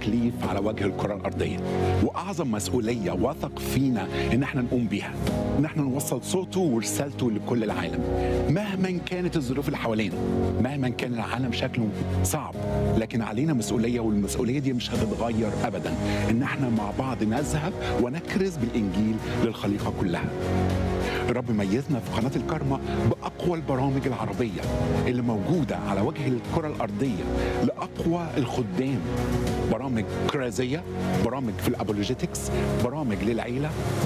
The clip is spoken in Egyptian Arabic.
تكليف على وجه الكره الارضيه واعظم مسؤوليه وثق فينا ان احنا نقوم بيها ان احنا نوصل صوته ورسالته لكل العالم مهما كانت الظروف اللي حوالينا مهما كان العالم شكله صعب لكن علينا مسؤوليه والمسؤوليه دي مش هتتغير ابدا ان احنا مع بعض نذهب ونكرز بالانجيل للخليقه كلها الرب ميزنا في قناة الكرمة بأقوى البرامج العربية اللي موجودة على وجه الكرة الأرضية لأقوى الخدام برامج كرازية برامج في الأبولوجيتكس برامج للعيلة